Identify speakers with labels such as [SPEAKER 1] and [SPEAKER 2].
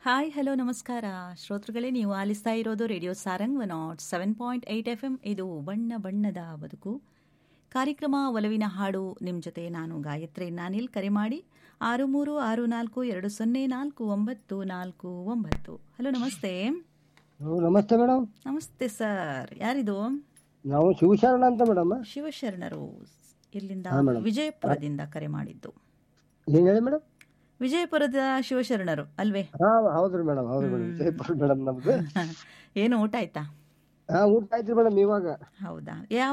[SPEAKER 1] Hi hello ನಮಸ್ಕಾರ ಶ್ರೋತೃಗಳೇ ನೀವು ಆಲಿಸ್ತಾ ಇರೋದು radio Sarang one nought seven point eight F M ಇದು ಬಣ್ಣ ಬಣ್ಣದ ಬದುಕು ಕಾರ್ಯಕ್ರಮ ಒಲವಿನ ಹಾಡು ನಿಮ್ಮ ಜೊತೆ ನಾನು ಗಾಯತ್ರಿ ನಾನಿಲ್ ಕರೆ ಮಾಡಿ ಆರು ಮೂರು ಆರು ನಾಲ್ಕು ಎರಡು ಸೊನ್ನೆ ನಾಲ್ಕು ಒಂಬತ್ತು ನಾಲ್ಕು ಒಂಬತ್ತು ಹಲೋ ನಮಸ್ತೆ
[SPEAKER 2] ಹ್ಮ್, ನಮಸ್ತೆ ಮೇಡಮ್
[SPEAKER 1] ನಮಸ್ತೆ ಸರ್ ಯಾರಿದು
[SPEAKER 2] ನಾವು ಶಿವಶರಣ ಅಂತ ಮೇಡಮ್
[SPEAKER 1] ಶಿವಶರಣರು ಇಲ್ಲಿಂದ
[SPEAKER 2] ಹಾ, ಮೇಡಮ್.
[SPEAKER 1] ವಿಜಯಪುರದಿಂದ ಕರೆ ಮಾಡಿದ್ದು
[SPEAKER 2] ಏನ್ ಹೇಳಿ ಮೇಡಮ್
[SPEAKER 1] ವಿಜಯಪುರದ ಶಿವಶರಣರು ಅಲ್ವೇ
[SPEAKER 2] ಹಾ ಹೌದ್ರಿ ಮೇಡಮ್ ಹೌದು ಮೇಡಮ್ ಜಯಪುರ ಮೇಡಮ್ ನಮ್ದು
[SPEAKER 1] ಏನು ಊಟ ಆಯ್ತಾ
[SPEAKER 2] ಹಾ ಊಟ ಆಯ್ತ್ರಿ ಮೇಡಮ್ ಇವಾಗ
[SPEAKER 1] ಹೌದಾ ಯಾವ